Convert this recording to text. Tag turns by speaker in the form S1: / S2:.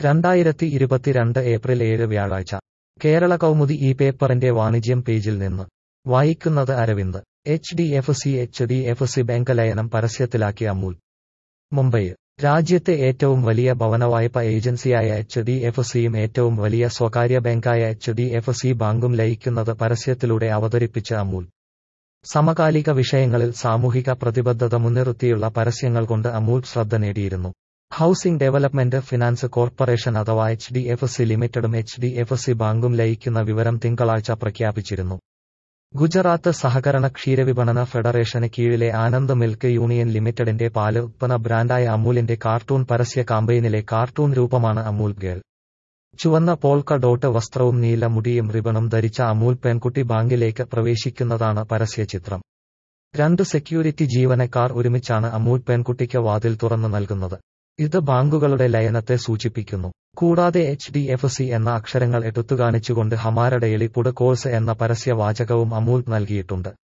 S1: രണ്ടായിരത്തി ഇരുപത്തിരണ്ട് ഏപ്രിൽ ഏഴ് വ്യാഴാഴ്ച കേരള കൗമുദി ഈ പേപ്പറിന്റെ വാണിജ്യം പേജിൽ നിന്ന് വായിക്കുന്നത് Aravind H D F C H D F C bank ലയനം പരസ്യത്തിലാക്കി അമൂൽ മുംബൈ രാജ്യത്തെ ഏറ്റവും വലിയ ഭവനവായ്പ ഏജൻസിയായ എച്ച് ഡി എഫ് സിയും ഏറ്റവും വലിയ സ്വകാര്യ ബാങ്കായ എച്ച് ഡി എഫ് സി ബാങ്കും ലയിക്കുന്നത് പരസ്യത്തിലൂടെ അവതരിപ്പിച്ച അമൂൽ സമകാലിക വിഷയങ്ങളിൽ സാമൂഹിക പ്രതിബദ്ധത മുൻനിർത്തിയുള്ള പരസ്യങ്ങൾ കൊണ്ട് അമൂൽ ശ്രദ്ധ നേടിയിരുന്നു ഹൌസിംഗ് ഡെവലപ്മെന്റ് ഫിനാൻസ് കോർപ്പറേഷൻ അഥവാ എച്ച് ഡി എഫ് സി ലിമിറ്റഡും എച്ച് ഡി എഫ് സി ബാങ്കും ലയിക്കുന്ന വിവരം തിങ്കളാഴ്ച പ്രഖ്യാപിച്ചിരുന്നു ഗുജറാത്ത് സഹകരണ ക്ഷീരവിപണന ഫെഡറേഷന് കീഴിലെ ആനന്ദ് മിൽക്ക് യൂണിയൻ ലിമിറ്റഡിന്റെ പാല് ഉത്പന്ന ബ്രാൻഡായ അമൂലിന്റെ കാർട്ടൂൺ പരസ്യ കാമ്പയിനിലെ കാർട്ടൂൺ രൂപമാണ് അമൂൽ ഗേൾ ചുവന്ന പോൾക്ക ഡോട്ട് വസ്ത്രവും നീല മുടിയും റിബണും ധരിച്ച അമൂൽ പെൺകുട്ടി ബാങ്കിലേക്ക് പ്രവേശിക്കുന്നതാണ് പരസ്യചിത്രം രണ്ട് സെക്യൂരിറ്റി ജീവനക്കാർ ഒരുമിച്ചാണ് അമൂൽ പെൺകുട്ടിക്ക് വാതിൽ തുറന്നു നൽകുന്നത് ഇത് ബാങ്കുകളുടെ ലയനത്തെ സൂചിപ്പിക്കുന്നു കൂടാതെ എച്ച് ഡി എഫ് സി എന്ന അക്ഷരങ്ങൾ എടുത്തുകാണിച്ചുകൊണ്ട് ഹമാര ഡെയിലി പുഡ് കോഴ്സ് എന്ന പരസ്യവാചകവും അമൂൽ നൽകിയിട്ടുണ്ട്